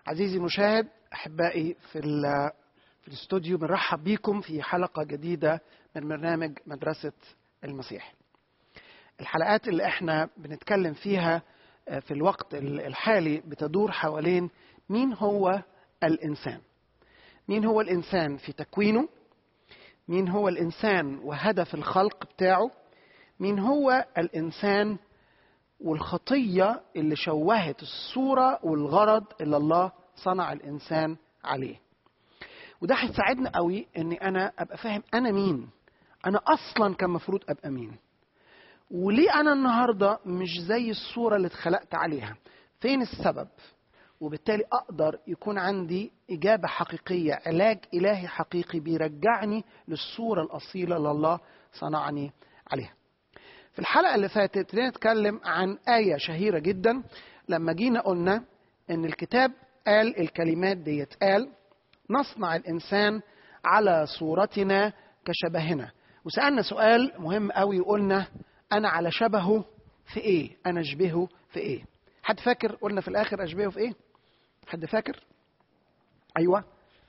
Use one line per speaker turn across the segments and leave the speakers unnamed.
عزيزي المشاهد احبائي في ال- في الاستوديو بنرحب بيكم في حلقه جديده من برنامج مدرسه المسيح. الحلقات اللي احنا بنتكلم فيها آه، في الوقت ال- الحالي بتدور حوالين مين هو الانسان. مين هو الانسان في تكوينه؟ مين هو الانسان وهدف الخلق بتاعه؟ مين هو الانسان والخطيه اللي شوهت الصوره والغرض اللي الله صنع الانسان عليه وده هيساعدنا قوي اني انا ابقى فاهم انا مين انا اصلا كان المفروض ابقى مين وليه انا النهارده مش زي الصوره اللي اتخلقت عليها فين السبب وبالتالي اقدر يكون عندي اجابه حقيقيه علاج الهي حقيقي بيرجعني للصوره الاصيله اللي الله صنعني عليها في الحلقة اللي فاتت ابتدينا نتكلم عن آية شهيرة جدا لما جينا قلنا إن الكتاب قال الكلمات ديت قال نصنع الإنسان على صورتنا كشبهنا وسألنا سؤال مهم قوي وقلنا أنا على شبهه في إيه؟ أنا أشبهه في إيه؟ حد فاكر قلنا في الآخر أشبهه في إيه؟ حد فاكر؟ أيوه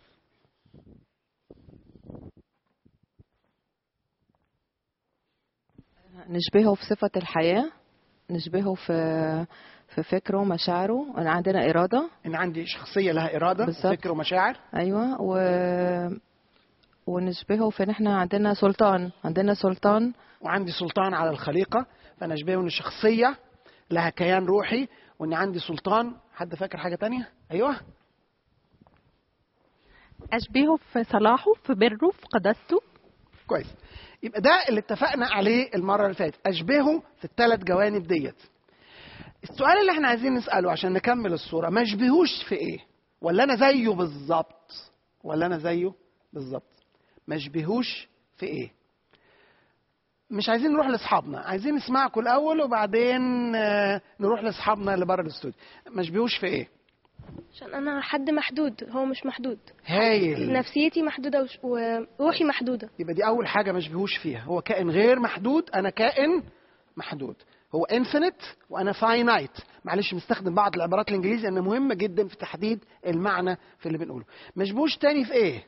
نشبهه في صفة الحياة نشبهه في في فكره ومشاعره أنا عندنا إرادة
إن عندي شخصية لها إرادة
بالظبط.
فكر ومشاعر
أيوة و ونشبهه في إن إحنا عندنا سلطان عندنا سلطان
وعندي سلطان على الخليقة فأنا أشبهه إن شخصية لها كيان روحي وإن عندي سلطان حد فاكر حاجة تانية؟ أيوه
أشبهه في صلاحه في بره في قداسته
كويس يبقى ده اللي اتفقنا عليه المرة اللي فاتت أشبهه في الثلاث جوانب ديت السؤال اللي احنا عايزين نسأله عشان نكمل الصورة ما اشبهوش في ايه ولا انا زيه بالظبط ولا انا زيه بالظبط ما اشبهوش في ايه مش عايزين نروح لاصحابنا عايزين نسمعكم الاول وبعدين آه، نروح لاصحابنا اللي بره الاستوديو ما اشبهوش في ايه
عشان انا حد محدود هو مش محدود
هايل
نفسيتي محدودة وش- وروحي محدودة
يبقى دي اول حاجه ما اشبهوش فيها هو كائن غير محدود انا كائن محدود هو انفينيت وانا فاينايت معلش مستخدم بعض العبارات الانجليزي لان مهمه جدا في تحديد المعنى في اللي بنقوله مشبوش تاني في ايه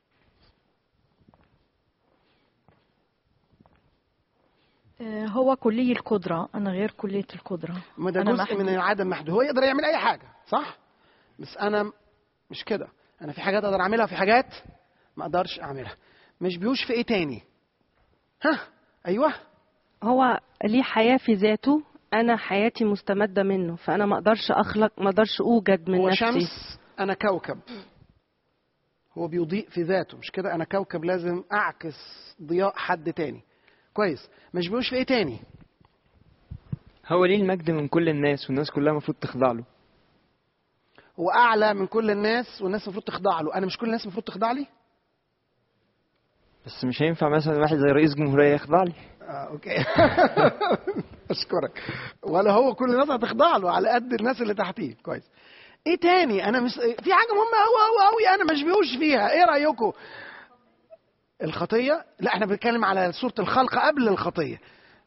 آه، هو كلي القدرة أنا غير كلية القدرة
ما ده
أنا
جزء
محدود.
من العدم محدود هو يقدر يعمل اي حاجه صح بس انا مش كده انا في حاجات اقدر اعملها وفي حاجات ما اقدرش اعملها مش بيوش في ايه تاني ها ايوه
هو ليه حياة في ذاته أنا حياتي مستمدة منه فأنا ما أقدرش أخلق ما أقدرش أوجد من
هو
نفسي
شمس انا كوكب هو بيضيء في ذاته مش كده انا كوكب لازم اعكس ضياء حد تاني كويس مش بيوش في ايه تاني
هو ليه المجد من كل الناس والناس كلها المفروض تخضع له
هو اعلى من كل الناس والناس المفروض تخضع له انا مش كل الناس المفروض تخضع لي
بس مش هينفع مثلا واحد زي رئيس جمهورية يخضع لي
آه، اوكي اشكرك ولا هو كل الناس هتخضع له على قد الناس اللي تحتيه كويس ايه تاني انا مش في حاجه مهمه قوي قوي قوي انا مش بيوش فيها ايه رايكم الخطيه لا احنا بنتكلم على صوره الخلق قبل الخطيه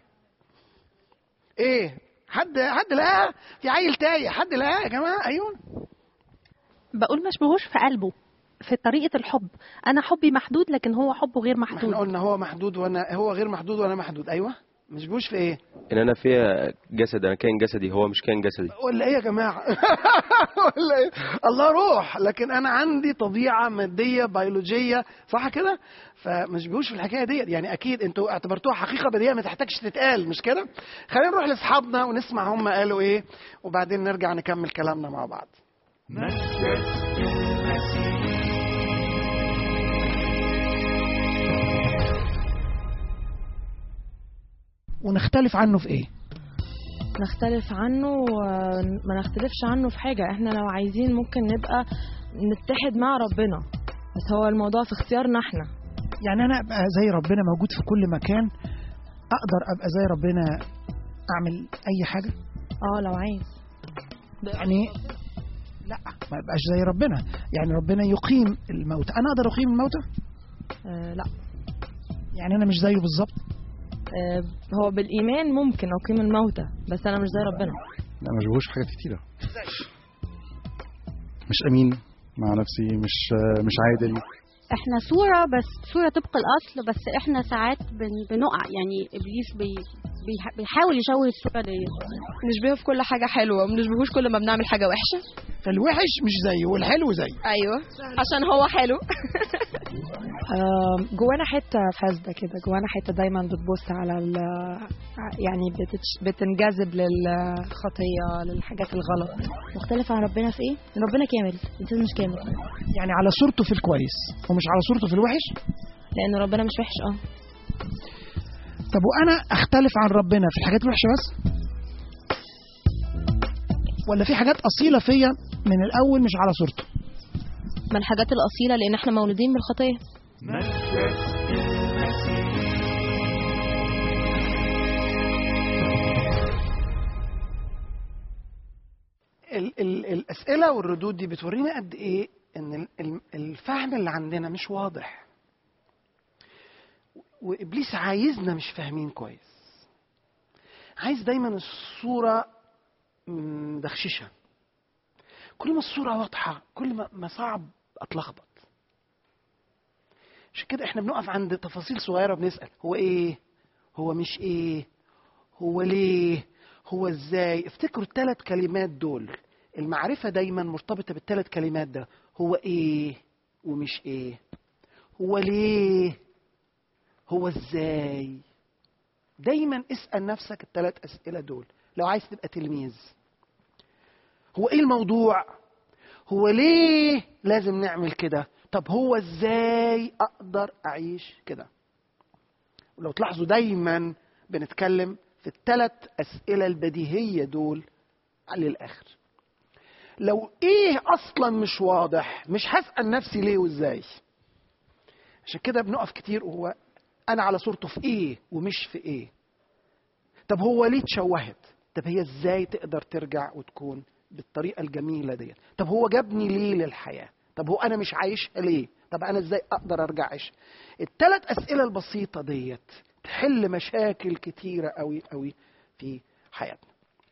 ايه حد حد لقاها في عيل تايه حد لقاها يا جماعه ايوه
بقول مشبهوش في قلبه في طريقة الحب أنا حبي محدود لكن هو حبه غير
ما احنا
محدود
قلنا هو محدود وانا هو غير محدود وانا محدود ايوه مش بيوش في ايه
ان انا فيها جسد انا كائن جسدي هو مش كائن جسدي
ولا ايه يا جماعه ولا ايه الله روح لكن انا عندي طبيعه ماديه بيولوجيه صح كده فمش بيقولش في الحكايه ديت يعني اكيد انتوا اعتبرتوها حقيقه بديهيه ما تحتاجش تتقال مش كده خلينا نروح لاصحابنا ونسمع هم قالوا ايه وبعدين نرجع نكمل كلامنا مع بعض ونختلف عنه في ايه
نختلف عنه وما نختلفش عنه في حاجة احنا لو عايزين ممكن نبقى نتحد مع ربنا بس هو الموضوع في اختيارنا احنا
يعني انا ابقى زي ربنا موجود في كل مكان اقدر ابقى زي ربنا اعمل اي حاجه
اه لو عايز
يعني لا ما يبقاش زي ربنا يعني ربنا يقيم الموتى انا اقدر اقيم الموتى
آه لا
يعني انا مش زيه بالظبط
آه هو بالإيمان ممكن أقيم الموتى بس أنا مش زي ربنا
لا ما شبهوش حاجات كتيرة مش امين مع نفسي مش مش عادل
احنا صورة بس صورة طبق الأصل بس احنا ساعات بن بنقع يعني إبليس بي بيح- بيحاول يشوه الصورة دي
نشبهه في كل حاجة حلوة وما نشبهوش كل ما بنعمل حاجة وحشة
فالوحش مش زيه والحلو زيه
أيوة عشان هو حلو جوانا حتة فاسدة كده جوانا حتة دايما بتبص على ال يعني بتتش- بتنجذب للخطية للحاجات الغلط
مختلف عن ربنا في ايه؟ إن ربنا كامل الإنسان مش كامل
يعني على صورته في الكويس ومش على صورته في الوحش
لأن ربنا مش وحش اه
طب وانا اختلف عن ربنا في الحاجات الوحشه بس ولا في حاجات اصيله فيا من الاول مش على صورته
ما الحاجات الأصيلة لأن احنا مولودين بالخطية
ال ال الاسئله والردود دي بتورينا قد ايه ان ال- ال- الفهم اللي عندنا مش واضح وابليس عايزنا مش فاهمين كويس عايز دايما الصوره مدخششه كل ما الصوره واضحه كل ما ما صعب اتلخبط عشان كده احنا بنقف عند تفاصيل صغيره بنسال هو ايه هو مش ايه هو ليه هو ازاي افتكروا الثلاث كلمات دول المعرفه دايما مرتبطه بالثلاث كلمات ده هو ايه ومش ايه هو ليه هو ازاي دايما اسال نفسك الثلاث اسئله دول لو عايز تبقى تلميذ هو ايه الموضوع هو ليه لازم نعمل كده طب هو ازاي اقدر اعيش كده ولو تلاحظوا دايما بنتكلم في الثلاث اسئله البديهيه دول للاخر لو ايه اصلا مش واضح مش هسال نفسي ليه وازاي عشان كده بنقف كتير وهو انا على صورته في ايه ومش في ايه طب هو ليه اتشوهت طب هي ازاي تقدر ترجع وتكون بالطريقه الجميله ديت طب هو جابني ليه للحياه طب هو انا مش عايشها ليه طب انا ازاي اقدر ارجع اعيشها الثلاث اسئله البسيطه ديت تحل مشاكل كتيره قوي قوي في حياتنا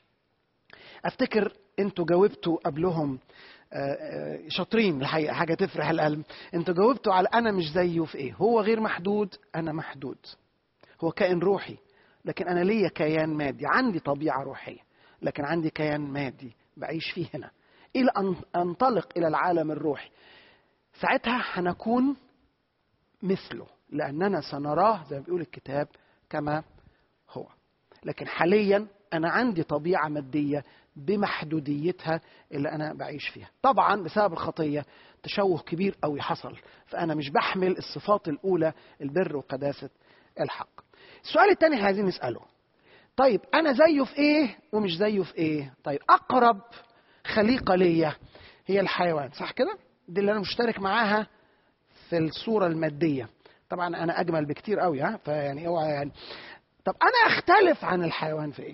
افتكر انتوا جاوبتوا قبلهم آه، آه، شاطرين الحقيقه حاجه تفرح القلب انتوا جاوبتوا على انا مش زيه في ايه هو غير محدود انا محدود هو كائن روحي لكن انا ليا كيان مادي عندي طبيعه روحيه لكن عندي كيان مادي بعيش فيه هنا الى ان انطلق الى العالم الروحي ساعتها هنكون مثله لاننا سنراه زي ما بيقول الكتاب كما هو لكن حاليا انا عندي طبيعه ماديه بمحدوديتها اللي انا بعيش فيها طبعا بسبب الخطيه تشوه كبير قوي حصل فانا مش بحمل الصفات الاولى البر وقداسه الحق السؤال الثاني اللي عايزين نساله طيب انا زيه في ايه ومش زيه في ايه طيب اقرب خليقه ليا هي الحيوان صح كده دي اللي انا مشترك معاها في الصوره الماديه طبعا انا اجمل بكتير قوي ها فيعني اوعى يعني طب انا اختلف عن الحيوان في ايه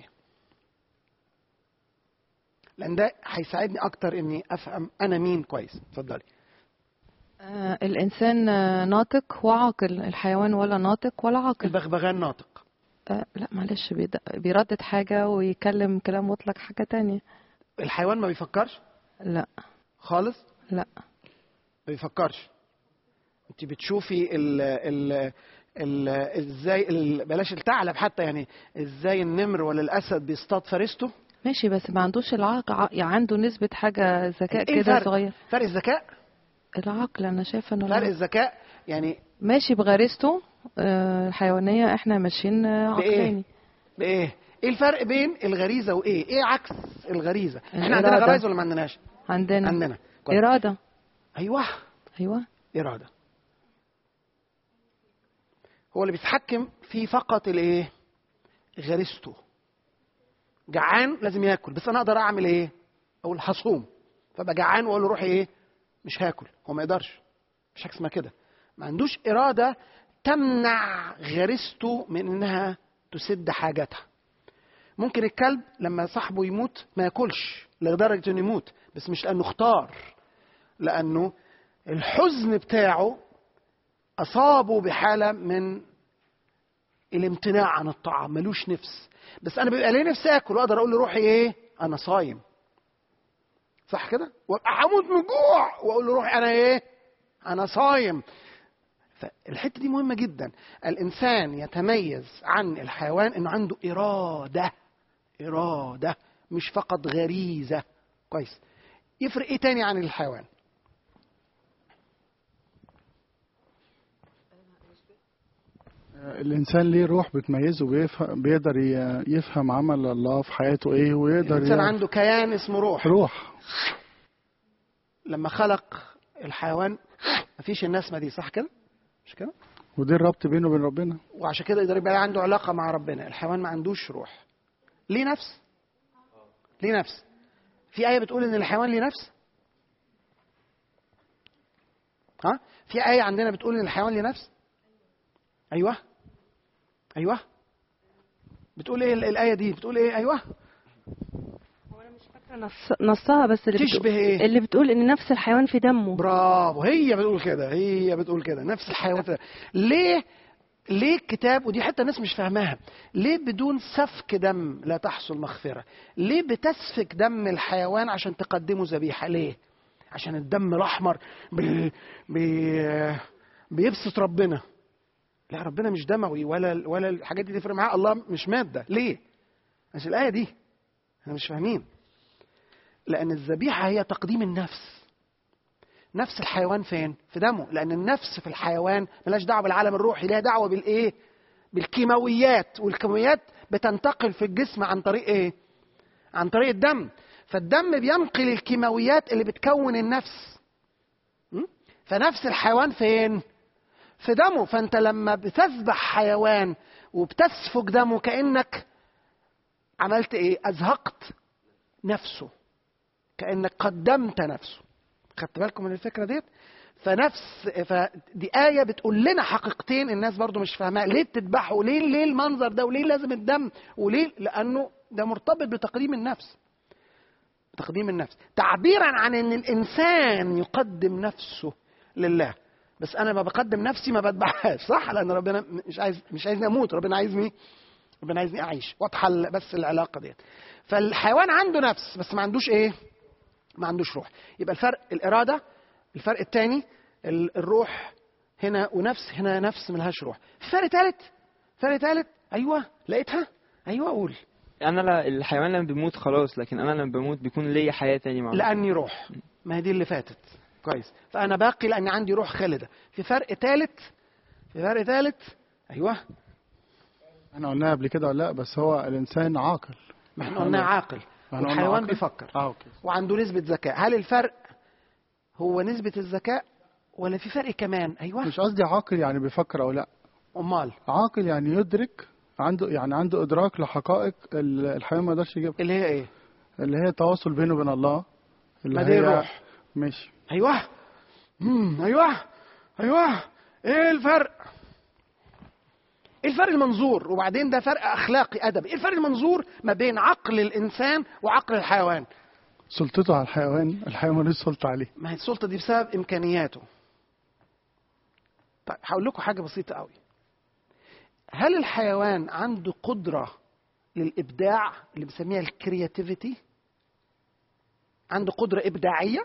لان ده هيساعدني اكتر اني افهم انا مين كويس اتفضلي
آه، الإنسان آه، ناطق وعاقل الحيوان ولا ناطق ولا عاقل
البغبغان ناطق
آه، لا معلش بيد- بيردد حاجة ويكلم كلام مطلق حاجة تانية
الحيوان ما بيفكرش
لا
خالص
لا
ما بيفكرش انت بتشوفي ال ال ال ازاي ال بلاش الثعلب حتى يعني ازاي النمر ولا الاسد بيصطاد فريسته
ماشي بس ما عندوش العقل ع- يعني عنده نسبة حاجة ذكاء
ايه
كده
الفرق؟
صغير
فرق الذكاء
العقل أنا شايفة إنه
فرق
العقل.
الذكاء يعني
ماشي بغريزته آه، الحيوانية احنا ماشيين آه،
بإيه؟
عقلاني
بايه ايه الفرق بين الغريزه وايه ايه عكس الغريزه احنا عندنا
الإرادة.
غرايز ولا ما عندناش
عندنا
عندنا كويس.
إرادة
ايوه
أيوة
اراده هو اللي بيتحكم فيه فقط الايه غريزته جعان لازم ياكل بس انا اقدر اعمل ايه اقول هصوم فبقى جعان واقول له روح ايه مش هاكل هو ما يقدرش مش حاجه اسمها كده ما عندوش اراده تمنع غريزته من انها تسد حاجتها ممكن الكلب لما صاحبه يموت ما ياكلش لدرجه انه يموت بس مش لانه اختار لانه الحزن بتاعه اصابه بحاله من الامتناع عن الطعام ملوش نفس بس انا بيبقى ليه نفسي اكل واقدر اقول له روحي ايه انا صايم صح كده هموت من الجوع واقول له روح انا ايه انا صايم فالحته دي مهمه جدا الانسان يتميز عن الحيوان انه عنده اراده اراده مش فقط غريزه كويس يفرق ايه تاني عن الحيوان
الانسان ليه روح بتميزه بيفهم بيقدر ي- يفهم عمل الله في حياته ايه ويقدر
الانسان
يعرف-
عنده كيان اسمه روح
روح
لما خلق الحيوان مفيش النسمه دي صح كده مش كده
ودي الربط بينه وبين ربنا
وعشان كده يقدر يبقى عنده علاقه مع ربنا الحيوان ما عندوش روح ليه نفس ليه نفس في ايه بتقول ان الحيوان ليه نفس ها في ايه عندنا بتقول ان الحيوان ليه نفس ايوه ايوه بتقول ايه ال- الايه دي بتقول ايه ايوه
نص نصها بس اللي
تشبه
بتقول
ايه
اللي بتقول ان نفس الحيوان في دمه
برافو هي بتقول كده هي بتقول كده نفس الحيوانات ليه ليه الكتاب ودي حتى الناس مش فاهماها ليه بدون سفك دم لا تحصل مغفرة ليه بتسفك دم الحيوان عشان تقدمه ذبيحة ليه عشان الدم الأحمر بي بي بيبسط ربنا لا ربنا مش دموي ولا ولا الحاجات دي تفرق معاه الله مش مادة ليه عشان الآية دي احنا مش فاهمين لأن الذبيحة هي تقديم النفس نفس الحيوان فين؟ في دمه، لأن النفس في الحيوان ملهاش دعوة بالعالم الروحي، ليها دعوة بالإيه؟ بالكيماويات، والكيماويات بتنتقل في الجسم عن طريق إيه؟ عن طريق الدم، فالدم بينقل الكيماويات اللي بتكون النفس. م? فنفس الحيوان فين؟ في دمه، فأنت لما بتذبح حيوان وبتسفك دمه كأنك عملت إيه؟ أزهقت نفسه. كأنك قدمت نفسه. خدت بالكم من الفكره ديت فنفس فدي آية بتقول لنا حقيقتين الناس برضو مش فاهمها ليه بتذبحوا ليه ليه المنظر ده وليه لازم الدم وليه لأنه ده مرتبط بتقديم النفس تقديم النفس تعبيرا عن ان الانسان يقدم نفسه لله بس انا ما بقدم نفسي ما بذبحهاش صح لان ربنا مش عايز مش عايزني اموت ربنا عايزني ربنا عايزني اعيش واضحه ال- بس العلاقه ديت فالحيوان عنده نفس بس ما عندوش ايه ما عندوش روح يبقى الفرق الاراده الفرق الثاني الروح هنا ونفس هنا نفس ملهاش روح في فرق ثالث فرق ثالث ايوه لقيتها ايوه قول
انا لا الحيوان لما بيموت خلاص لكن انا لما بموت بيكون ليا حياه تاني مع
لاني روح ما هي دي اللي فاتت كويس فانا باقي لان عندي روح خالده في فرق ثالث في فرق ثالث ايوه
انا قلناها قبل كده ولا لا بس هو الانسان عاقل
ما احنا قلنا عاقل
احنا قلنا
والحيوان
عاقل؟
بيفكر
اه اوكي
وعنده نسبه ذكاء هل الفرق هو نسبه الذكاء ولا في فرق كمان ايوه
مش قصدي عاقل يعني بيفكر او لا
امال
عاقل يعني يدرك عنده يعني عنده ادراك لحقائق ال- الحيوان ما يقدرش يجيبها
اللي هي ايه
اللي هي التواصل بينه وبين الله اللي
ما دي
هي
الروح
ماشي
ايوه امم ايوه ايوه ايه الفرق ايه الفرق المنظور وبعدين ده فرق اخلاقي ادبي ايه الفرق المنظور ما بين عقل الانسان وعقل الحيوان
سلطته على الحيوان الحيوان ملوش سلطة عليه
ما هي السلطه دي بسبب امكانياته طيب هقول لكم حاجه بسيطه قوي هل الحيوان عنده قدره للابداع اللي بنسميها الكرياتيفيتي عنده قدره ابداعيه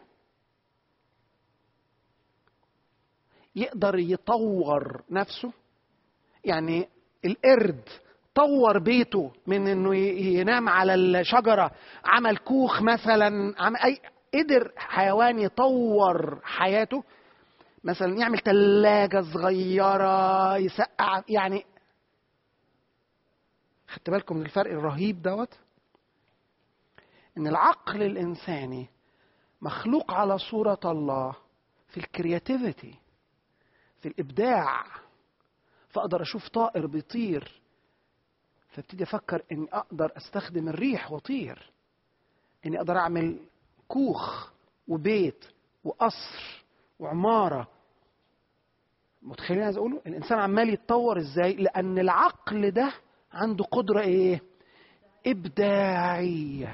يقدر يطور نفسه يعني القرد طور بيته من انه ي- ينام على الشجره عمل كوخ مثلا عمل اي قدر حيوان يطور حياته مثلا يعمل ثلاجه صغيره يسقع يعني خدت بالكم من الفرق الرهيب دوت ان العقل الانساني مخلوق على صوره الله في الكرياتيفيتي في الابداع فاقدر اشوف طائر بيطير فابتدي افكر اني اقدر استخدم الريح واطير اني اقدر اعمل كوخ وبيت وقصر وعماره متخيلين عايز اقوله الانسان عمال يتطور ازاي لان العقل ده عنده قدره ايه ابداعيه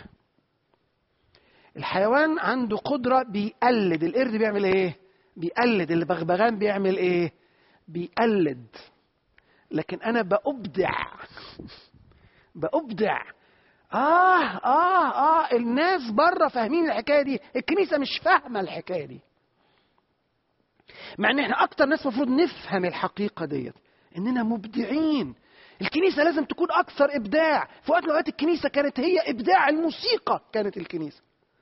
الحيوان عنده قدره بيقلد القرد بيعمل ايه بيقلد البغبغان بيعمل ايه بيقلد لكن انا بأبدع بأبدع اه اه اه الناس بره فاهمين الحكايه دي الكنيسه مش فاهمه الحكايه دي مع ان احنا اكتر ناس المفروض نفهم الحقيقه ديت اننا مبدعين الكنيسه لازم تكون اكثر ابداع في وقت من الاوقات الكنيسه كانت هي ابداع الموسيقى كانت الكنيسه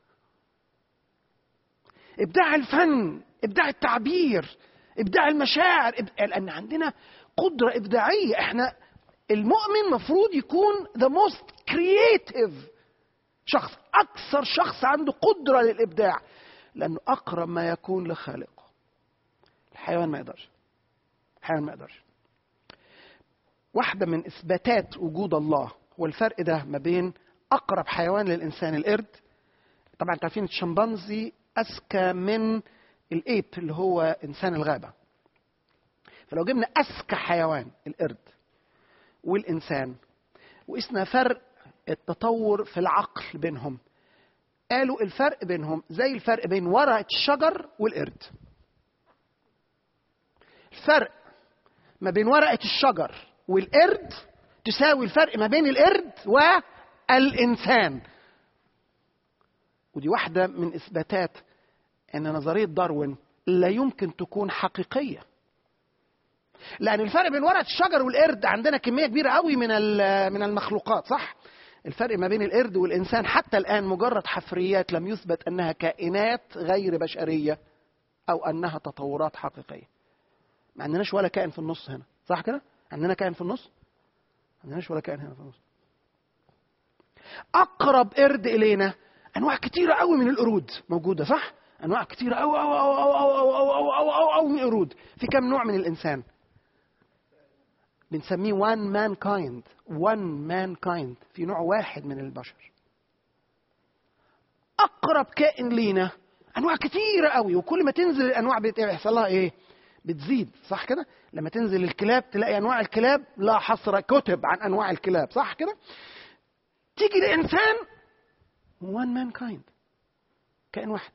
ابداع الفن ابداع التعبير ابداع المشاعر إب... لان عندنا قدره ابداعيه احنا المؤمن مفروض يكون the most creative شخص اكثر شخص عنده قدره للابداع لانه اقرب ما يكون لخالقه الحيوان ما يقدرش الحيوان ما يقدرش واحدة من إثباتات وجود الله هو الفرق ده ما بين أقرب حيوان للإنسان القرد طبعا انتوا عارفين الشمبانزي أذكى من الإيب اللي هو إنسان الغابة فلو جبنا أذكى حيوان القرد والإنسان وقسنا فرق التطور في العقل بينهم قالوا الفرق بينهم زي الفرق بين ورقة الشجر والقرد الفرق ما بين ورقة الشجر والقرد تساوي الفرق ما بين القرد والإنسان ودي واحدة من إثباتات أن نظرية داروين لا يمكن تكون حقيقية لأن الفرق بين ورقة الشجر والقرد عندنا كمية كبيرة قوي من من المخلوقات صح؟ الفرق ما بين القرد والإنسان حتى الآن مجرد حفريات لم يثبت أنها كائنات غير بشرية أو أنها تطورات حقيقية ما عندناش ولا كائن في النص هنا صح كده؟ عندنا كائن في النص؟ ما عندناش ولا كائن هنا في النص أقرب قرد إلينا أنواع كتيرة قوي من القرود موجودة صح؟ أنواع كتيرة قوي قوي قوي قوي قوي قوي قوي قوي قوي من القرود في كم نوع من الإنسان؟ بنسميه one mankind one mankind في نوع واحد من البشر أقرب كائن لينا أنواع كتيرة قوي وكل ما تنزل الأنواع بيحصل لها إيه؟ بتزيد صح كده لما تنزل الكلاب تلاقي انواع الكلاب لا حصر كتب عن انواع الكلاب صح كده تيجي لانسان وان مان كايند كائن واحد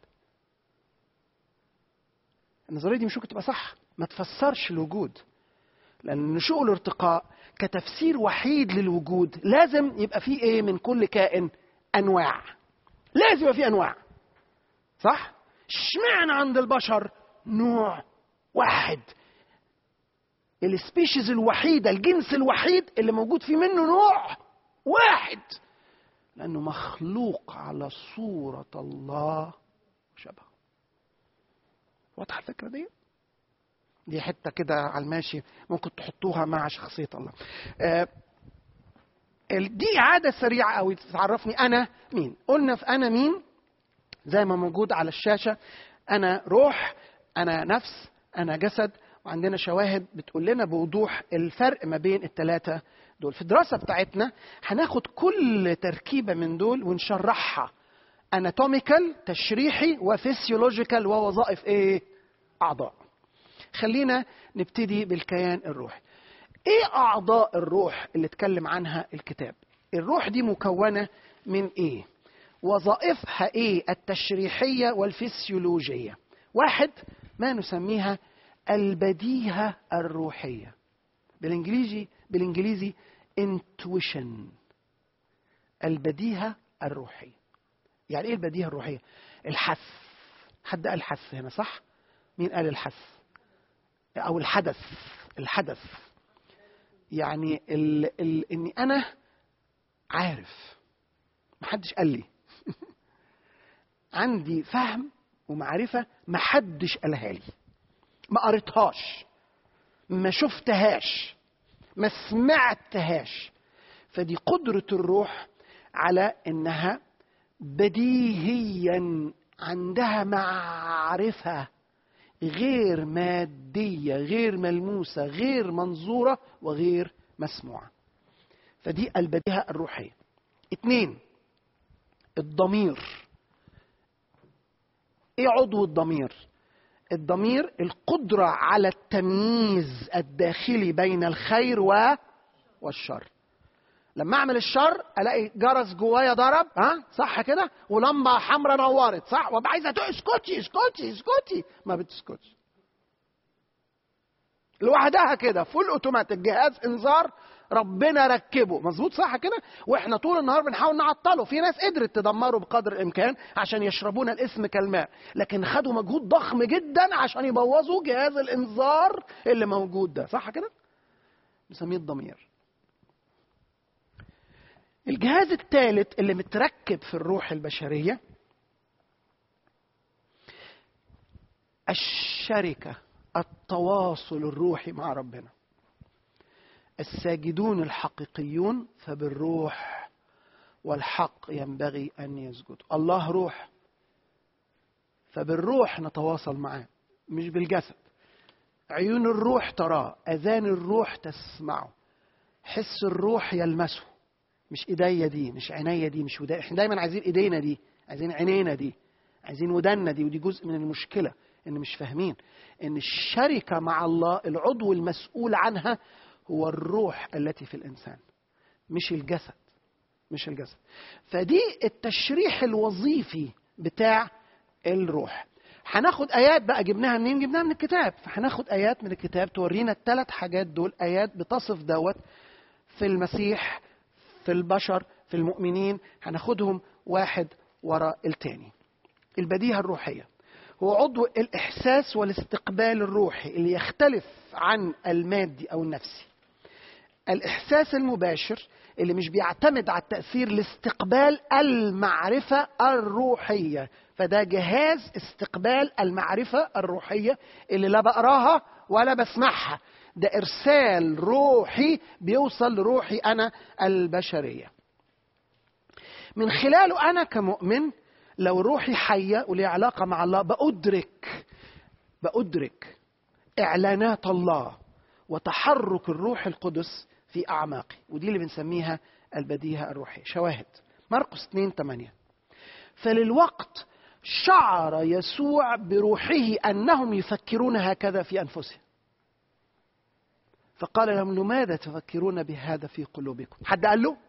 النظريه دي مش ممكن تبقى صح ما تفسرش الوجود لان نشوء الارتقاء كتفسير وحيد للوجود لازم يبقى فيه ايه من كل كائن انواع لازم يبقى فيه انواع صح اشمعنى عند البشر نوع واحد السبيشيز الوحيدة الجنس الوحيد اللي موجود فيه منه نوع واحد لأنه مخلوق على صورة الله وشبهه واضحة الفكرة دي؟ دي حتة كده على الماشي ممكن تحطوها مع شخصية الله آه دي عادة سريعة أوي تعرفني أنا مين قلنا في أنا مين زي ما موجود على الشاشة أنا روح أنا نفس أنا جسد وعندنا شواهد بتقول لنا بوضوح الفرق ما بين الثلاثة دول في الدراسة بتاعتنا هناخد كل تركيبة من دول ونشرحها اناتوميكال تشريحي وفسيولوجيكال ووظائف ايه اعضاء خلينا نبتدي بالكيان الروحي ايه اعضاء الروح اللي اتكلم عنها الكتاب الروح دي مكونة من ايه وظائفها ايه التشريحية والفسيولوجية واحد ما نسميها البديهة الروحية بالانجليزي بالانجليزي intuition البديهة الروحية يعني ايه البديهة الروحية الحس حد قال حس هنا صح مين قال الحس او الحدث الحدث يعني ال ال اني انا عارف محدش قال لي عندي فهم ومعرفة محدش قالها لي ما قريتهاش ما شفتهاش ما سمعتهاش فدي قدرة الروح على انها بديهيا عندها معرفة غير مادية غير ملموسة غير منظورة وغير مسموعة فدي البديهة الروحية اتنين الضمير ايه عضو الضمير الضمير القدرة على التمييز الداخلي بين الخير و... والشر لما اعمل الشر الاقي جرس جوايا ضرب ها صح كده ولمبه حمراء نورت صح وابقى عايزه تقول اسكتي اسكتي اسكتي ما بتسكتش لوحدها كده فول اوتوماتيك جهاز انذار ربنا ركبه مظبوط صح كده واحنا طول النهار بنحاول نعطله في ناس قدرت تدمره بقدر الامكان عشان يشربون الاسم كالماء لكن خدوا مجهود ضخم جدا عشان يبوظوا جهاز الانذار اللي موجود ده صح كده بنسميه الضمير الجهاز الثالث اللي متركب في الروح البشريه الشركه التواصل الروحي مع ربنا الساجدون الحقيقيون فبالروح والحق ينبغي ان يسجدوا الله روح فبالروح نتواصل معاه مش بالجسد عيون الروح تراه اذان الروح تسمعه حس الروح يلمسه مش ايديا دي مش عينيا دي مش ودا احنا دايما عايزين ايدينا دي عايزين عينينا دي عايزين ودنا دي ودي جزء من المشكله ان مش فاهمين ان الشركه مع الله العضو المسؤول عنها هو الروح التي في الانسان مش الجسد مش الجسد فدي التشريح الوظيفي بتاع الروح هناخد ايات بقى جبناها منين جبناها من الكتاب فهناخد ايات من الكتاب تورينا الثلاث حاجات دول ايات بتصف دوت في المسيح في البشر في المؤمنين هناخدهم واحد ورا التاني البديهة الروحية هو عضو الإحساس والاستقبال الروحي اللي يختلف عن المادي أو النفسي الإحساس المباشر اللي مش بيعتمد على التأثير لاستقبال المعرفة الروحية فده جهاز استقبال المعرفة الروحية اللي لا بقراها ولا بسمعها ده إرسال روحي بيوصل لروحي أنا البشرية من خلاله أنا كمؤمن لو روحي حية ولي علاقة مع الله بأدرك بأدرك إعلانات الله وتحرك الروح القدس في أعماقي ودي اللي بنسميها البديهة الروحية شواهد مرقس 2 8 فللوقت شعر يسوع بروحه أنهم يفكرون هكذا في أنفسهم فقال لهم لماذا تفكرون بهذا في قلوبكم حد قال له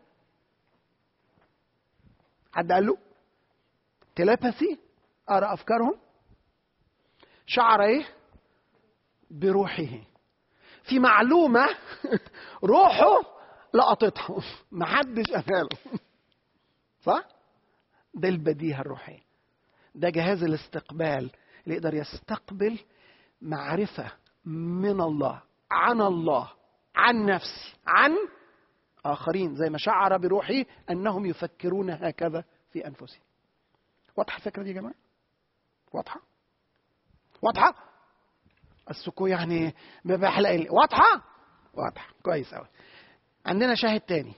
حد قال له تلاباثي أرى أفكارهم شعر إيه بروحه في معلومة روحه لقطتها محدش قالها له صح؟ ده البديهة الروحية ده جهاز الاستقبال اللي يقدر يستقبل معرفة من الله عن الله عن نفسي عن آخرين زي ما شعر بروحي أنهم يفكرون هكذا في أنفسهم واضحة الفكرة دي يا جماعة؟ واضحة؟ واضحة؟ السكو يعني بحلق لي واضحة؟ واضحة كويس أوي عندنا شاهد تاني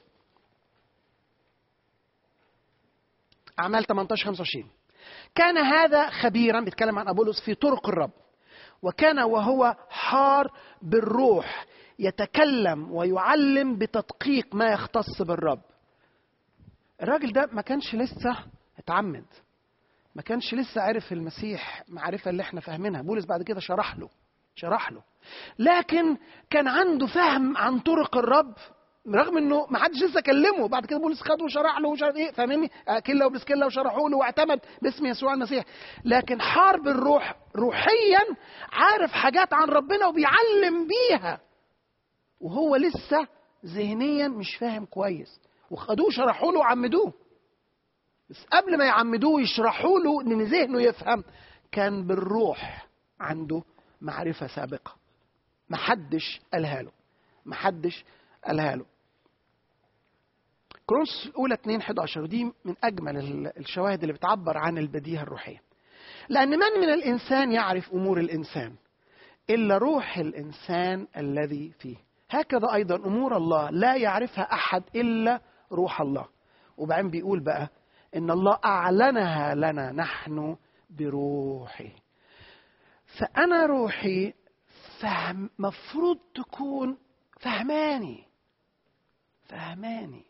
أعمال 18 25 كان هذا خبيرا بيتكلم عن أبولس في طرق الرب وكان وهو حار بالروح يتكلم ويعلم بتدقيق ما يختص بالرب الراجل ده ما كانش لسه اتعمد ما كانش لسه عرف المسيح معرفة اللي احنا فاهمينها بولس بعد كده شرح له شرح له لكن كان عنده فهم عن طرق الرب رغم انه ما حدش لسه كلمه بعد كده بولس خده وشرح له وشرح ايه فاهمني كلا وبسكلا وشرحوا له واعتمد باسم يسوع المسيح لكن حارب الروح روحيا عارف حاجات عن ربنا وبيعلم بيها وهو لسه ذهنيا مش فاهم كويس وخدوه شرحوا له وعمدوه بس قبل ما يعمدوه يشرحوا له ان ذهنه يفهم كان بالروح عنده معرفة سابقة محدش قالها له محدش قالها له كورنثوس الاولى 2 11 ودي من اجمل الشواهد اللي بتعبر عن البديهه الروحيه لان من من الانسان يعرف امور الانسان الا روح الانسان الذي فيه هكذا ايضا امور الله لا يعرفها احد الا روح الله وبعدين بيقول بقى ان الله اعلنها لنا نحن بروحه فانا روحي فهم مفروض تكون فهماني فهماني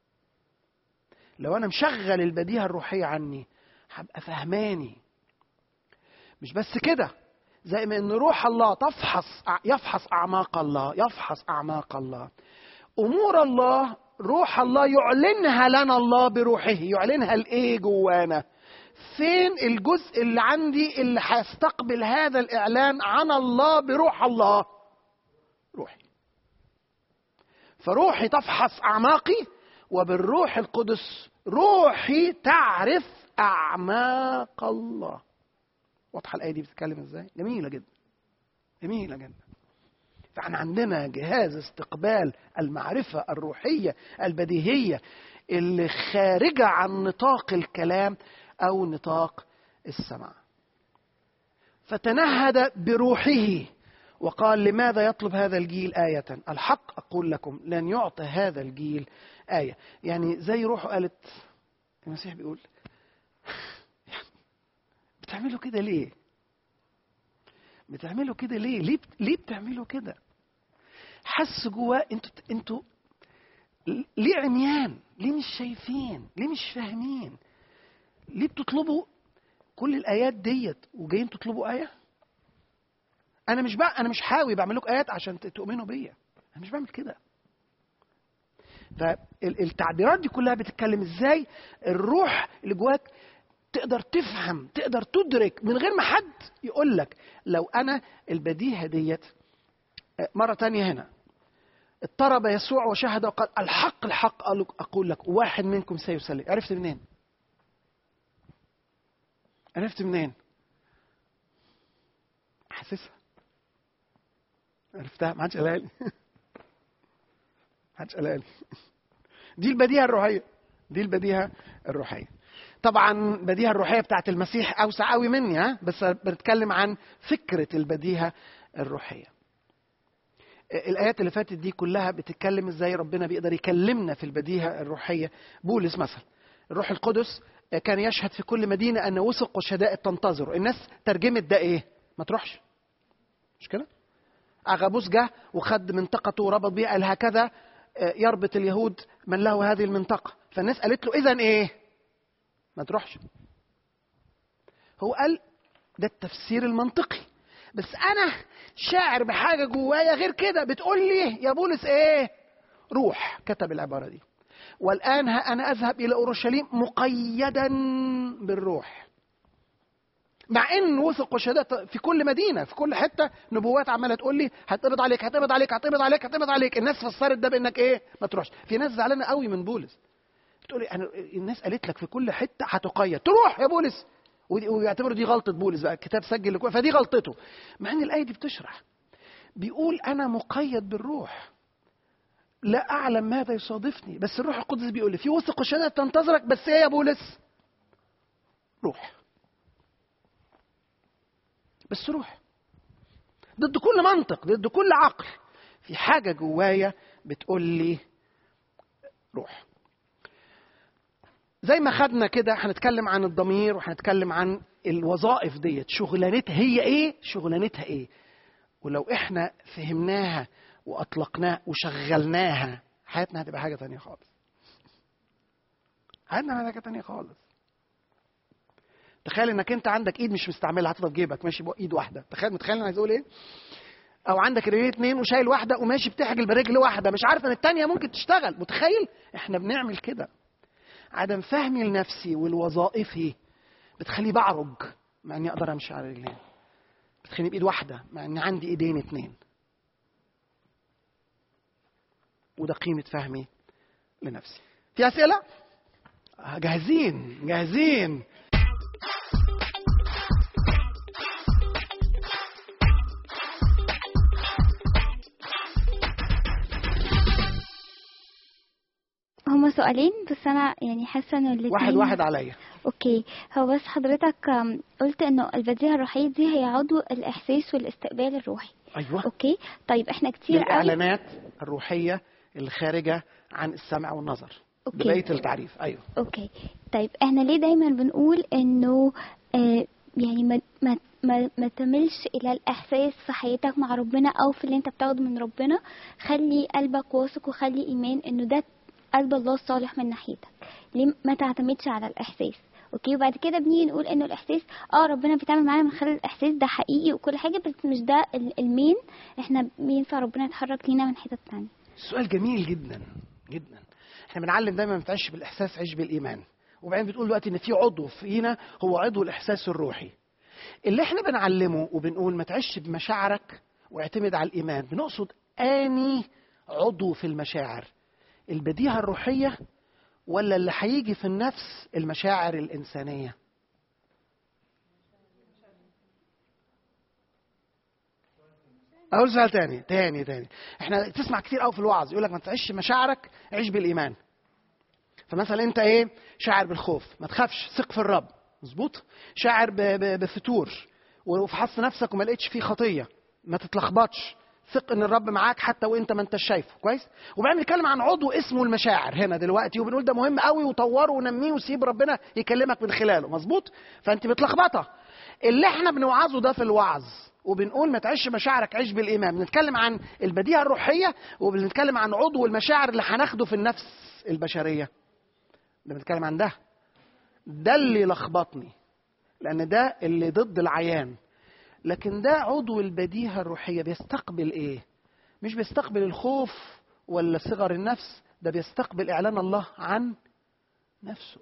لو انا مشغل البديهه الروحيه عني هبقى فهماني مش بس كده زي ما ان روح الله تفحص يفحص اعماق الله يفحص اعماق الله امور الله روح الله يعلنها لنا الله بروحه يعلنها لايه جوانا فين الجزء اللي عندي اللي هيستقبل هذا الاعلان عن الله بروح الله روحي فروحي تفحص اعماقي وبالروح القدس روحي تعرف اعماق الله واضحه الايه دي بتتكلم ازاي جميله جدا جميله جدا فاحنا عندنا جهاز استقبال المعرفه الروحيه البديهيه اللي خارجه عن نطاق الكلام او نطاق السمع فتنهد بروحه وقال لماذا يطلب هذا الجيل آية الحق أقول لكم لن يعطى هذا الجيل آية يعني زي روحه قالت المسيح بيقول بتعملوا كده ليه بتعملوا كده ليه ليه ليه بتعملوا كده حس جواه انتوا انتوا ليه عميان ليه مش شايفين ليه مش فاهمين ليه بتطلبوا كل الايات ديت وجايين تطلبوا ايه انا مش بقى انا مش حاوي بعمل لكم ايات عشان تؤمنوا بيا انا مش بعمل كده فالتعبيرات دي كلها بتتكلم ازاي الروح اللي جواك تقدر تفهم تقدر تدرك من غير ما حد يقول لك لو انا البديهه ديت مره تانية هنا اضطرب يسوع وشهد وقال الحق الحق اقول لك واحد منكم سيسلم عرفت منين عرفت منين حاسسها عرفتها ما حدش قالها لي ما حدش قالها لي دي البديهه الروحيه دي البديهه الروحيه طبعا البديهه الروحيه بتاعت المسيح اوسع قوي مني ها بس بنتكلم عن فكره البديهه الروحيه الايات اللي فاتت دي كلها بتتكلم ازاي ربنا بيقدر يكلمنا في البديهه الروحيه بولس مثلا الروح القدس كان يشهد في كل مدينه ان وثق وشدائد تنتظر الناس ترجمت ده ايه ما تروحش مش كده اغابوس جه وخد منطقته وربط بيها قال هكذا يربط اليهود من له هذه المنطقه فالناس قالت له اذا ايه ما تروحش هو قال ده التفسير المنطقي بس انا شاعر بحاجه جوايا غير كده بتقول لي يا بولس ايه روح كتب العباره دي والان ها انا اذهب الى اورشليم مقيدا بالروح مع ان وثق وشهادات في كل مدينه في كل حته نبوات عماله تقول لي هتقبض عليك هتقبض عليك هتقبض عليك هتقبض عليك الناس فسرت ده بانك ايه ما تروحش في ناس زعلانه قوي من بولس تقول انا الناس قالت لك في كل حته هتقيد تروح يا بولس ويعتبروا دي غلطه بولس بقى الكتاب سجل لكم فدي غلطته مع ان الايه دي بتشرح بيقول انا مقيد بالروح لا اعلم ماذا يصادفني بس الروح القدس بيقول لي في وثق وشهاده تنتظرك بس ايه يا بولس روح بس روح ضد كل منطق ضد كل عقل في حاجه جوايا بتقول لي روح زي ما خدنا كده هنتكلم عن الضمير وهنتكلم عن الوظائف ديت شغلانتها هي ايه شغلانتها ايه ولو احنا فهمناها واطلقناها وشغلناها حياتنا هتبقى حاجه تانية خالص حياتنا حاجه تانية خالص تخيل انك انت عندك ايد مش مستعملها حاططها في جيبك ماشي بايد واحده تخيل متخيل انا عايز اقول ايه او عندك رجلين اتنين وشايل واحده وماشي بتحجل برجل واحده مش عارف ان التانية ممكن تشتغل متخيل احنا بنعمل كده عدم فهمي لنفسي والوظائفي بتخليني بعرج مع اني اقدر امشي على رجلين بتخليني بايد واحده مع ان عندي ايدين اتنين وده قيمه فهمي لنفسي في اسئله جاهزين جاهزين
هما سؤالين بس انا يعني حاسه انه الاتنين
واحد واحد عليا
اوكي هو بس حضرتك آم، قلت انه البديهه الروحيه دي هي عضو الاحساس والاستقبال الروحي
ايوه
اوكي طيب احنا كتير قوي
الاعلانات الروحيه الخارجه عن السمع والنظر
أوكي.
بدايه التعريف ايوه
اوكي طيب احنا ليه دايما بنقول انه آه يعني ما ما ما, ما تملش الى الاحساس في حياتك مع ربنا او في اللي انت بتاخده من ربنا خلي قلبك واثق وخلي ايمان انه ده قلب الله الصالح من ناحيتك ليه ما تعتمدش على الاحساس اوكي وبعد كده بنيجي نقول انه الاحساس اه ربنا بيتعامل معانا من خلال الاحساس ده حقيقي وكل حاجه بس مش ده ال- المين احنا بينفع ربنا يتحرك لينا من حتت تانية
سؤال جميل جدا جدا احنا بنعلم دايما ما تعيش بالاحساس عيش بالايمان وبعدين بتقول دلوقتي ان في عضو فينا هو عضو الاحساس الروحي اللي احنا بنعلمه وبنقول ما تعيش بمشاعرك واعتمد على الايمان بنقصد اني عضو في المشاعر البديهه الروحيه ولا اللي هيجي في النفس المشاعر الانسانيه اقول سؤال تاني تاني تاني احنا تسمع كتير قوي في الوعظ يقول لك ما تعيش مشاعرك عيش بالايمان فمثلا انت ايه شاعر بالخوف ما تخافش ثق في الرب مظبوط شاعر ب- ب- بفتور وفحصت نفسك وما لقيتش فيه خطيه ما تتلخبطش ثق ان الرب معاك حتى وانت ما انتش شايفه كويس وبعدين بنتكلم عن عضو اسمه المشاعر هنا دلوقتي وبنقول ده مهم قوي وطوره ونميه وسيب ربنا يكلمك من خلاله مظبوط فانت متلخبطه اللي احنا بنوعظه ده في الوعظ وبنقول ما تعيش مشاعرك عيش بالايمان بنتكلم عن البديهه الروحيه وبنتكلم عن عضو المشاعر اللي هناخده في النفس البشريه ده بنتكلم عن ده ده اللي لخبطني لان ده اللي ضد العيان لكن ده عضو البديهه الروحيه بيستقبل ايه مش بيستقبل الخوف ولا صغر النفس ده بيستقبل اعلان الله عن نفسه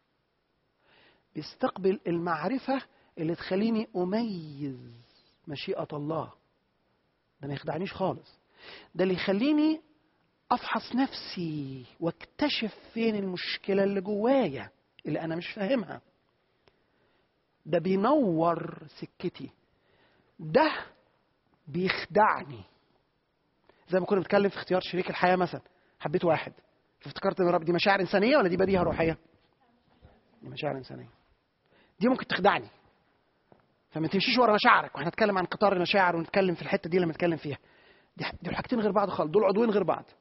بيستقبل المعرفه اللي تخليني اميز مشيئه الله ده ما يخدعنيش خالص ده اللي يخليني افحص نفسي واكتشف فين المشكله اللي جوايا اللي انا مش فاهمها ده بينور سكتي ده بيخدعني زي ما كنا بنتكلم في اختيار شريك الحياه مثلا حبيت واحد فافتكرت ان رب دي مشاعر انسانيه ولا دي بديهه روحيه دي مشاعر انسانيه دي ممكن تخدعني فما تمشيش ورا مشاعرك واحنا نتكلم عن قطار المشاعر ونتكلم في الحته دي لما نتكلم فيها دي دول حاجتين غير بعض خالص دول عضوين غير بعض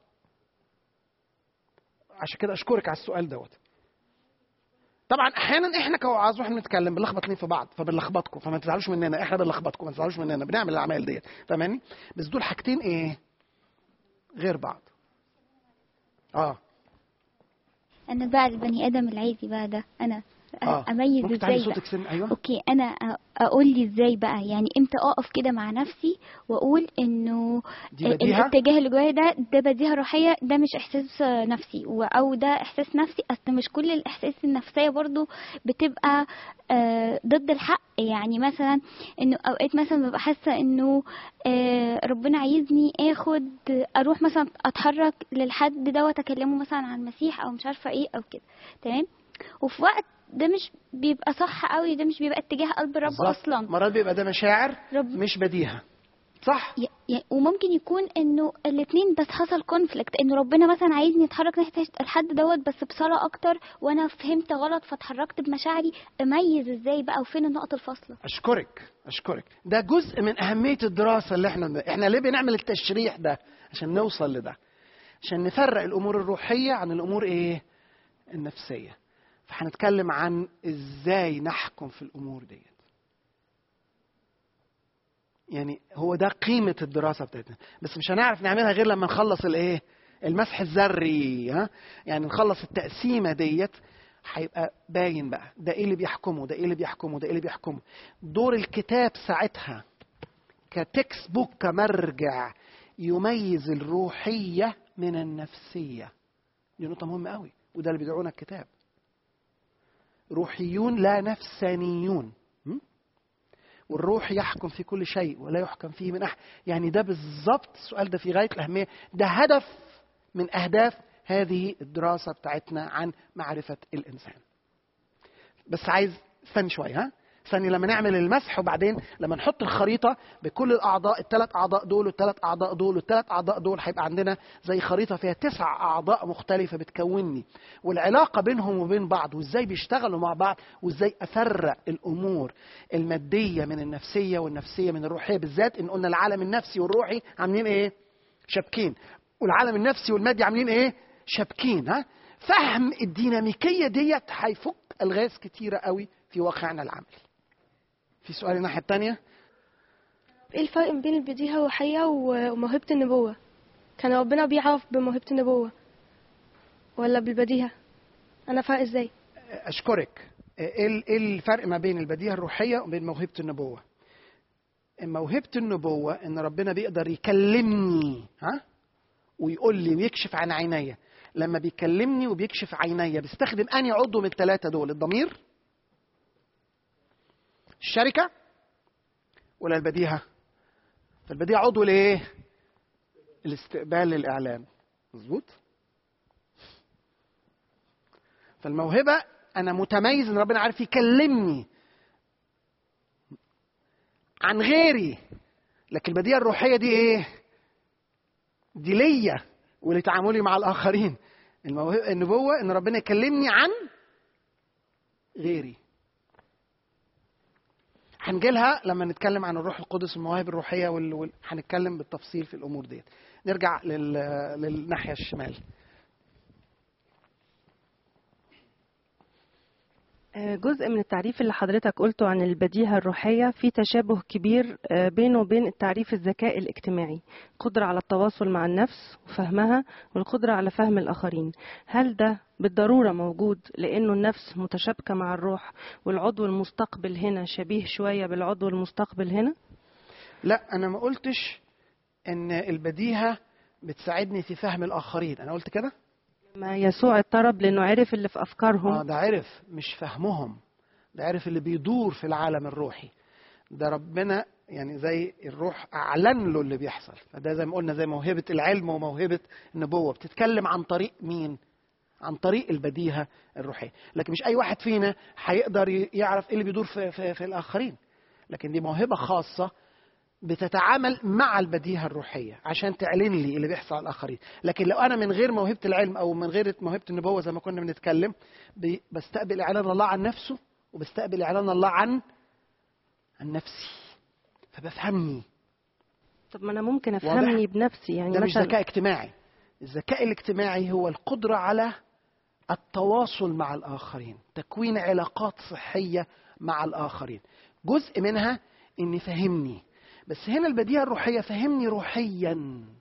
عشان كده اشكرك على السؤال دوت طبعا احيانا احنا كوعاظ واحنا بنتكلم بنلخبط اتنين في بعض فبنلخبطكم فما تزعلوش مننا احنا بنلخبطكم ما تزعلوش مننا بنعمل الاعمال ديت فاهماني بس دول حاجتين ايه غير بعض اه
انا بقى البني ادم العادي بقى ده انا
اه
اميز
ممكن تعلي
ازاي بقى
صوتك سن ايوه
اوكي انا أ- اقول لي ازاي بقى يعني امتى اقف كده مع نفسي واقول انه
دي بديهة؟
الاتجاه اللي جوايا ده ده بديهه روحيه ده مش احساس نفسي و- او ده احساس نفسي اصل مش كل الاحساس النفسيه برضو بتبقى آه، ضد الحق يعني مثلا انه اوقات مثلا ببقى حاسه انه آه، ربنا عايزني اخد اروح مثلا اتحرك للحد دوت اكلمه مثلا عن المسيح او مش عارفه ايه او كده تمام وفي وقت ده مش بيبقى صح قوي ده مش بيبقى اتجاه قلب الرب
بالظبط.
اصلا
مرات بيبقى ده مشاعر
رب
مش بديهه صح
ي- ي- وممكن يكون انه الاثنين بس حصل كونفليكت انه ربنا مثلا عايزني اتحرك ناحيه الحد دوت بس بصلاه اكتر وانا فهمت غلط فاتحركت بمشاعري اميز ازاي بقى وفين النقط الفاصله
اشكرك اشكرك ده جزء من اهميه الدراسه اللي احنا احنا ليه بنعمل التشريح ده عشان نوصل لده عشان نفرق الامور الروحيه عن الامور ايه النفسيه فهنتكلم عن ازاي نحكم في الامور ديت يعني هو ده قيمه الدراسه بتاعتنا بس مش هنعرف نعملها غير لما نخلص الايه المسح الذري ها يعني نخلص التقسيمه ديت هيبقى باين بقى ده ايه اللي بيحكمه ده ايه اللي بيحكمه ده ايه اللي بيحكمه دور الكتاب ساعتها كتكست بوك كمرجع يميز الروحيه من النفسيه دي نقطه مهمه قوي وده اللي بيدعونا الكتاب روحيون لا نفسانيون م? والروح يحكم في كل شيء ولا يحكم فيه من احد يعني ده بالظبط السؤال ده في غايه الاهميه ده هدف من اهداف هذه الدراسه بتاعتنا عن معرفه الانسان بس عايز استني شويه ها استني لما نعمل المسح وبعدين لما نحط الخريطه بكل الاعضاء الثلاث اعضاء دول والثلاث اعضاء دول والثلاث اعضاء دول هيبقى عندنا زي خريطه فيها تسع اعضاء مختلفه بتكونني والعلاقه بينهم وبين بعض وازاي بيشتغلوا مع بعض وازاي افرق الامور الماديه من النفسيه والنفسيه من الروحيه بالذات ان قلنا العالم النفسي والروحي عاملين ايه شابكين والعالم النفسي والمادي عاملين ايه شابكين ها فهم الديناميكيه ديت هيفك الغاز كتيره قوي في واقعنا العملي في سؤال الناحيه الثانيه
ايه الفرق بين البديهة الروحية وموهبة النبوة كان ربنا بيعرف بموهبة النبوة ولا بالبديهة انا فرق ازاي
اشكرك ايه ال- إيه الفرق ما بين البديهه الروحيه وبين موهبه النبوه موهبه النبوه ان ربنا بيقدر يكلمني ها ويقول لي ويكشف عن عينيا لما بيكلمني وبيكشف عينيا بيستخدم اني عضو من الثلاثه دول الضمير الشركه ولا البديهه فالبديهه عضو لايه الاستقبال الاعلان مظبوط فالموهبه انا متميز ان ربنا عارف يكلمني عن غيري لكن البديهه الروحيه دي ايه دي ليا ولتعاملي مع الاخرين الموهبه النبوه ان ربنا يكلمني عن غيري هنجيلها لما نتكلم عن الروح القدس والمواهب الروحيه وال... وال... هنتكلم بالتفصيل في الامور ديت نرجع لل... للناحيه الشمال
آه، جزء من التعريف اللي حضرتك قلته عن البديهة الروحية في تشابه كبير آه، بينه وبين التعريف الذكاء الاجتماعي قدرة على التواصل مع النفس وفهمها والقدرة على فهم الآخرين هل ده بالضرورة موجود لأنه النفس متشابكة مع الروح والعضو المستقبل هنا شبيه شوية بالعضو المستقبل هنا
لا انا ما قلتش ان البديهه بتساعدني في فهم الاخرين انا قلت كده
ما يسوع اضطرب لأنه عرف اللي في أفكارهم
اه ده عرف مش فهمهم ده عرف اللي بيدور في العالم الروحي ده ربنا يعني زي الروح اعلن له اللي بيحصل فده زي ما قلنا زي موهبه العلم وموهبه النبوه بتتكلم عن طريق مين عن طريق البديهه الروحيه لكن مش اي واحد فينا هيقدر ي- يعرف ايه اللي بيدور في, في, في الاخرين لكن دي موهبه خاصه بتتعامل مع البديهه الروحيه عشان تعلن لي اللي بيحصل على الاخرين لكن لو انا من غير موهبه العلم او من غير موهبه النبوه زي ما كنا بنتكلم ب- بستقبل اعلان الله عن نفسه وبستقبل اعلان الله عن عن نفسي فبفهمني
طب ما أنا ممكن
واضح؟
أفهمني بنفسي يعني
ده مش
مثلا
ذكاء اجتماعي الذكاء الاجتماعي هو القدرة على التواصل مع الآخرين تكوين علاقات صحية مع الآخرين جزء منها إني فهمني بس هنا البديهة الروحية فهمني روحيا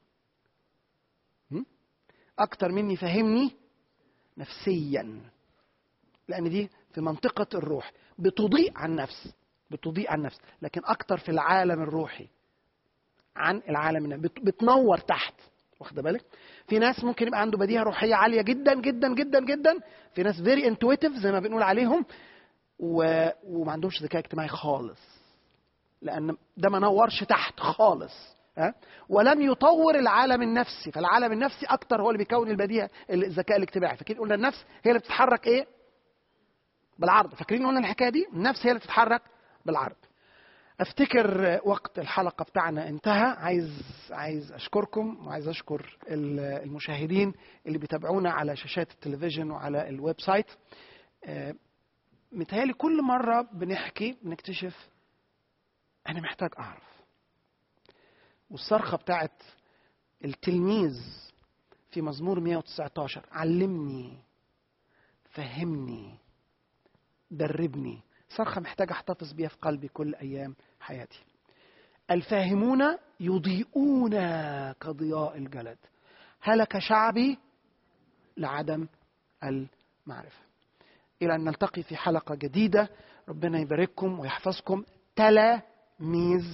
م? أكتر مني فهمني نفسيا لأن دي في منطقة الروح بتضيء عن نفس بتضيء عن نفس لكن أكتر في العالم الروحي عن العالم النفسي بت- بتنور تحت واخد بالك في ناس ممكن يبقى عنده بديهه روحيه عاليه جدا جدا جدا جدا في ناس فيري انتويتيف زي ما بنقول عليهم و... وما عندهمش ذكاء اجتماعي خالص لان ده ما نورش تحت خالص ها ولم يطور العالم النفسي فالعالم النفسي اكتر هو اللي بيكون البديهه الذكاء الاجتماعي فاكرين قلنا النفس هي اللي بتتحرك ايه بالعرض فاكرين قلنا الحكايه دي النفس هي اللي بتتحرك بالعرض افتكر وقت الحلقه بتاعنا انتهى عايز عايز اشكركم وعايز اشكر ال- المشاهدين اللي بيتابعونا على شاشات التلفزيون وعلى الويب سايت آه، متهيألي كل مرة بنحكي بنكتشف أنا محتاج أعرف والصرخة بتاعت التلميذ في مزمور 119 علمني فهمني دربني صرخة محتاج أحتفظ بيها في قلبي كل أيام حياتي الفاهمون يضيئون كضياء الجلد هلك شعبي لعدم المعرفة إلى أن نلتقي في حلقة جديدة ربنا يبارككم ويحفظكم تلاميذ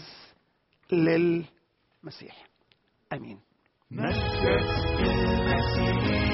للمسيح آمين
مجدك المسيح